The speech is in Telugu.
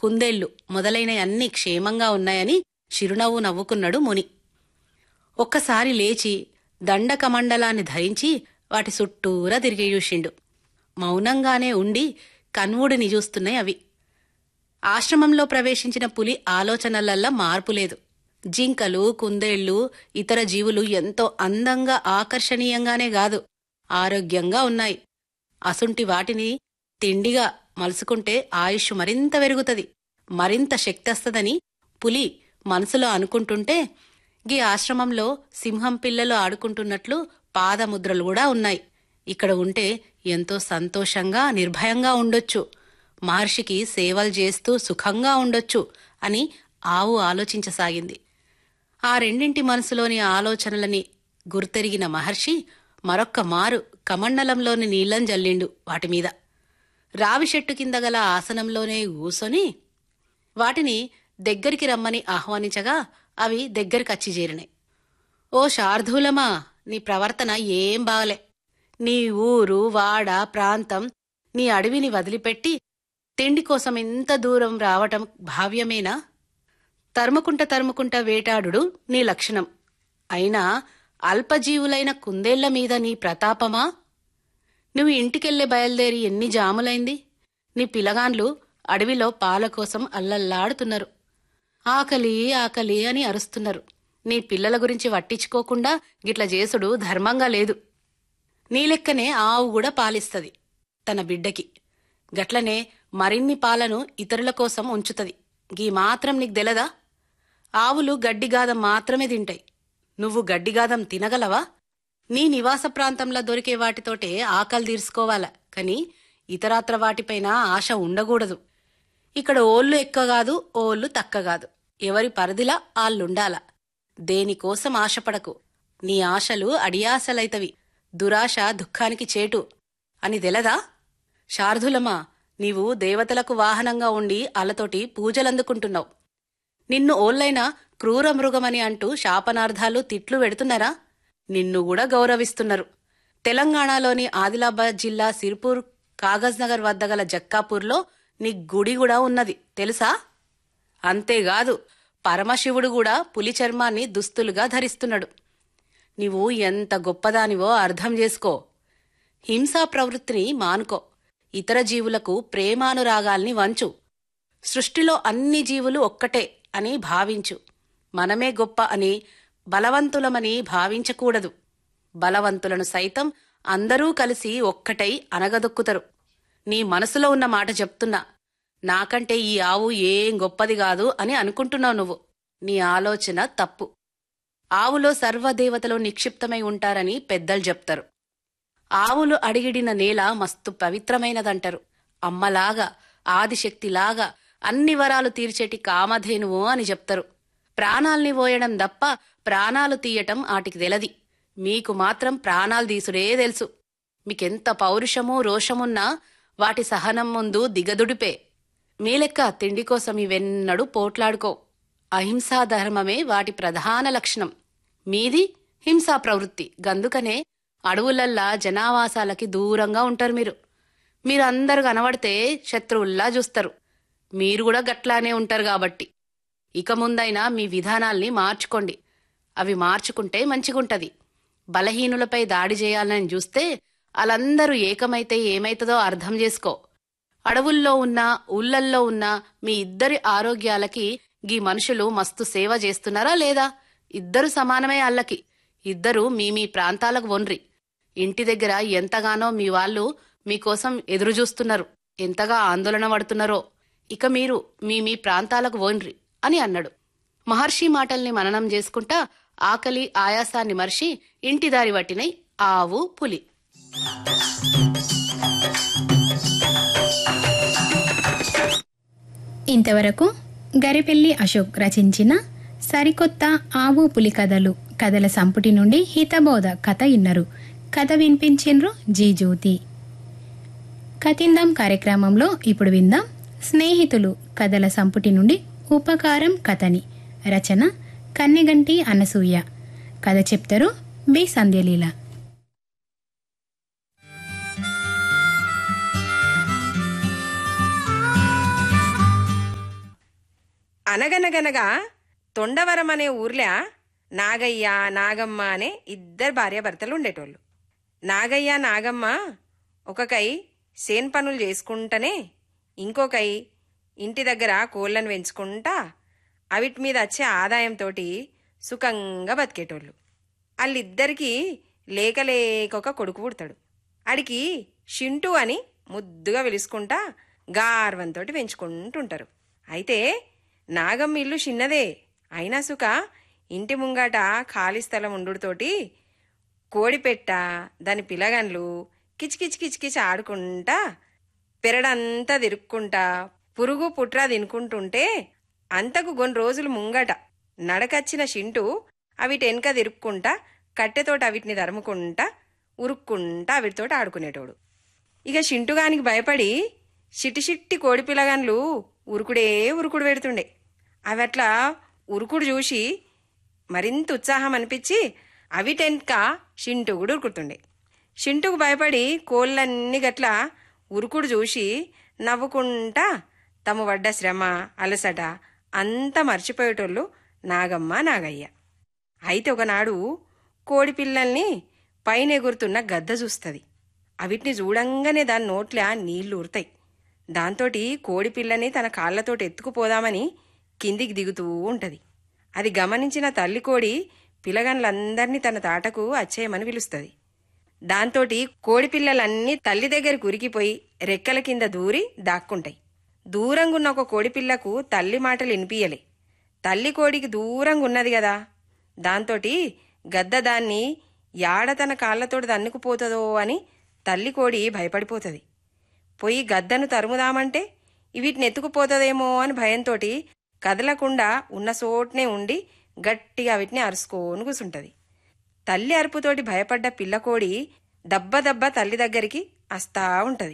కుందేళ్లు మొదలైన అన్ని క్షేమంగా ఉన్నాయని చిరునవ్వు నవ్వుకున్నాడు ముని ఒక్కసారి లేచి దండకమండలాన్ని ధరించి వాటి చుట్టూరా తిరిగి చూసిండు మౌనంగానే ఉండి కన్వుడిని చూస్తున్నాయి అవి ఆశ్రమంలో ప్రవేశించిన పులి ఆలోచనలల్లా మార్పు లేదు జింకలు కుందేళ్లు ఇతర జీవులు ఎంతో అందంగా ఆకర్షణీయంగానే కాదు ఆరోగ్యంగా ఉన్నాయి అసుంటి వాటిని తిండిగా మలుసుకుంటే ఆయుష్ మరింత పెరుగుతది మరింత శక్తస్తదని పులి మనసులో అనుకుంటుంటే గీ ఆశ్రమంలో సింహం పిల్లలు ఆడుకుంటున్నట్లు పాదముద్రలు కూడా ఉన్నాయి ఇక్కడ ఉంటే ఎంతో సంతోషంగా నిర్భయంగా ఉండొచ్చు మహర్షికి సేవలు చేస్తూ సుఖంగా ఉండొచ్చు అని ఆవు ఆలోచించసాగింది ఆ రెండింటి మనసులోని ఆలోచనలని గుర్తెరిగిన మహర్షి మరొక్క మారు కమండలంలోని నీళ్లం జల్లిండు వాటి మీద రావి చెట్టు కింద గల ఆసనంలోనే కూసొని వాటిని దగ్గరికి రమ్మని ఆహ్వానించగా అవి దగ్గరికచ్చి చేరినాయి ఓ శార్ధూలమా నీ ప్రవర్తన ఏం బాగలే నీ ఊరు వాడ ప్రాంతం నీ అడవిని వదిలిపెట్టి తిండి కోసం ఇంత దూరం రావటం భావ్యమేనా తరుముకుంట తరుముకుంట వేటాడుడు నీ లక్షణం అయినా అల్పజీవులైన కుందేళ్ల మీద నీ ప్రతాపమా నువ్వు ఇంటికెళ్ళే బయలుదేరి ఎన్ని జాములైంది నీ పిలగాన్లు అడవిలో పాల కోసం అల్లల్లాడుతున్నారు ఆకలి ఆకలి అని అరుస్తున్నారు నీ పిల్లల గురించి వట్టించుకోకుండా గిట్ల చేసుడు ధర్మంగా లేదు నీ లెక్కనే ఆవు కూడా పాలిస్తది తన బిడ్డకి గట్లనే మరిన్ని పాలను ఇతరుల కోసం ఉంచుతది గీ మాత్రం నీకు తెలదా ఆవులు గడ్డిగాదం మాత్రమే తింటాయి నువ్వు గడ్డిగాదం తినగలవా నీ నివాస ప్రాంతంలో దొరికే వాటితోటే ఆకలి తీర్చుకోవాలా కాని ఇతరాత్ర వాటిపైన ఆశ ఉండకూడదు ఇక్కడ ఓళ్ళు ఎక్కువగాదు ఓళ్ళు తక్కగాదు ఎవరి పరిధిలా ఆళ్ళుండాల దేనికోసం ఆశపడకు నీ ఆశలు అడియాసలైతవి దురాశ దుఃఖానికి చేటు అని తెలదా శార్ధులమా నీవు దేవతలకు వాహనంగా ఉండి అలతోటి పూజలందుకుంటున్నావు నిన్ను ఓళ్ళైన క్రూర మృగమని అంటూ శాపనార్థాలు తిట్లు పెడుతున్నారా నిన్ను కూడా గౌరవిస్తున్నారు తెలంగాణలోని ఆదిలాబాద్ జిల్లా సిర్పూర్ కాగజ్ నగర్ వద్ద గల జక్కాపూర్లో నీ గుడి కూడా ఉన్నది తెలుసా అంతేకాదు పరమశివుడు కూడా పులి చర్మాన్ని దుస్తులుగా ధరిస్తున్నాడు నీవు ఎంత గొప్పదానివో అర్థం చేసుకో హింసా ప్రవృత్తిని మానుకో ఇతర జీవులకు ప్రేమానురాగాల్ని వంచు సృష్టిలో అన్ని జీవులు ఒక్కటే అని భావించు మనమే గొప్ప అని బలవంతులమని భావించకూడదు బలవంతులను సైతం అందరూ కలిసి ఒక్కటై అనగదొక్కుతరు నీ మనసులో ఉన్న మాట చెప్తున్నా నాకంటే ఈ ఆవు ఏం గొప్పది కాదు అని అనుకుంటున్నావు నువ్వు నీ ఆలోచన తప్పు ఆవులో సర్వదేవతలు నిక్షిప్తమై ఉంటారని పెద్దలు చెప్తారు ఆవులు అడిగిడిన నేల మస్తు పవిత్రమైనదంటారు అమ్మలాగా ఆదిశక్తిలాగా అన్ని వరాలు తీర్చేటి కామధేనువు అని చెప్తారు ప్రాణాల్ని పోయడం తప్ప ప్రాణాలు తీయటం ఆటికి తెలది మీకు మాత్రం ప్రాణాలు తీసుడే తెలుసు మీకెంత పౌరుషము రోషమున్నా వాటి సహనం ముందు దిగదుడిపే మీ లెక్క తిండి కోసం ఇవెన్నడూ పోట్లాడుకో అహింసా ధర్మమే వాటి ప్రధాన లక్షణం మీది హింసా ప్రవృత్తి గందుకనే అడవులల్లా జనావాసాలకి దూరంగా ఉంటారు మీరు మీరందరు కనబడితే శత్రువుల్లా చూస్తారు మీరు కూడా గట్లానే ఉంటారు కాబట్టి ఇక ముందైనా మీ విధానాల్ని మార్చుకోండి అవి మార్చుకుంటే మంచిగుంటది బలహీనులపై దాడి చేయాలని చూస్తే వాళ్ళందరూ ఏకమైతే ఏమైతుందో అర్థం చేసుకో అడవుల్లో ఉన్న ఊళ్ళల్లో ఉన్న మీ ఇద్దరి ఆరోగ్యాలకి గీ మనుషులు మస్తు సేవ చేస్తున్నారా లేదా ఇద్దరు సమానమే అల్లకి ఇద్దరు మీ మీ ప్రాంతాలకు వన్రి ఇంటి దగ్గర ఎంతగానో మీ వాళ్ళు మీకోసం ఎదురు చూస్తున్నారు ఎంతగా ఆందోళన పడుతున్నారో ఇక మీరు మీ మీ ప్రాంతాలకు వోన్రి అని అన్నాడు మహర్షి మాటల్ని మననం చేసుకుంటా ఆకలి ఆయాసాన్ని మర్చి ఇంటి దారి పట్టినై ఆవు పులి ఇంతవరకు గరిపెల్లి అశోక్ రచించిన సరికొత్త ఆవు పులి కథలు కథల సంపుటి నుండి హితబోధ కథ ఇన్నరు కథ వినిపించిండ్రు జీ జ్యోతి కథిందాం కార్యక్రమంలో ఇప్పుడు విందాం స్నేహితులు కథల సంపుటి నుండి ఉపకారం కథని రచన కన్నెగంటి అనసూయ కథ చెప్తారు బి సంధ్యలీల అనగనగనగా తొండవరం అనే ఊర్లో నాగయ్య నాగమ్మ అనే ఇద్దరు భార్యాభర్తలు ఉండేటోళ్ళు నాగయ్య నాగమ్మ ఒకకై సేన్ పనులు చేసుకుంటనే ఇంకొకై ఇంటి దగ్గర కోళ్ళను పెంచుకుంటా అవిటి మీద వచ్చే ఆదాయంతోటి సుఖంగా బతికేటోళ్ళు వాళ్ళిద్దరికీ లేక లేక ఒక కొడుకు పుడతాడు ఆడికి షింటు అని ముద్దుగా పిలుచుకుంటా గార్వంతోటి పెంచుకుంటుంటారు అయితే నాగమ్మ ఇల్లు చిన్నదే అయినా సుఖ ఇంటి ముంగట ఖాళీ స్థలం ఉండుతోటి కోడిపెట్ట దాని పిలగన్లు కిచకిచ్ కిచకిచ్ ఆడుకుంటా పెరడంతా తిరుక్కుంటా పురుగు పుట్రా తినుకుంటుంటే అంతకు కొన్ని రోజులు ముంగట నడకచ్చిన షింటు అవిటెనక తిరుక్కుంటా కట్టెతోటి అవిటిని తరుముకుంటా ఉరుక్కుంటా అవిటితోటి ఆడుకునేటోడు ఇక షింటుగానికి భయపడి చిట్టి చిట్టి కోడి పిల్లగాన్లు ఉరుకుడే ఉరుకుడు పెడుతుండే అవి అట్లా ఉరుకుడు చూసి మరింత ఉత్సాహం అనిపించి అవిటెనక షింటు కూడా ఉరుకుతుండే షింటుకు భయపడి కోళ్ళన్నీ గట్ల ఉరుకుడు చూసి నవ్వుకుంటా తమ పడ్డ శ్రమ అలసట అంతా మర్చిపోయేటోళ్ళు నాగమ్మ నాగయ్య అయితే ఒకనాడు కోడి పిల్లల్ని పైన ఎగురుతున్న గద్ద చూస్తుంది అవిటిని చూడంగానే దాని నోట్ల నీళ్లు ఊరుతాయి దాంతోటి కోడి పిల్లని తన కాళ్లతోటి ఎత్తుకుపోదామని కిందికి దిగుతూ ఉంటది అది గమనించిన తల్లి కోడి పిల్లగన్లందర్నీ తన తాటకు అచ్చేయమని పిలుస్తుంది దాంతోటి కోడి పిల్లలన్నీ తల్లి దగ్గరికి ఉరికిపోయి రెక్కల కింద దూరి దాక్కుంటాయి దూరంగున్న ఒక కోడిపిల్లకు తల్లి మాటలు వినిపియలే తల్లి కోడికి దూరంగా ఉన్నది కదా దాంతోటి గద్ద దాన్ని యాడ తన కాళ్లతోటి దన్నుకుపోతుందో అని తల్లి కోడి భయపడిపోతుంది పోయి గద్దను తరుముదామంటే వీటిని ఎత్తుకుపోతుందేమో అని భయంతోటి కదలకుండా ఉన్న చోట్నే ఉండి గట్టిగా వీటిని అరుసుకోని కూసుంటది తల్లి అరుపుతోటి భయపడ్డ పిల్లకోడి దబ్బ దబ్బ తల్లి దగ్గరికి వస్తా ఉంటది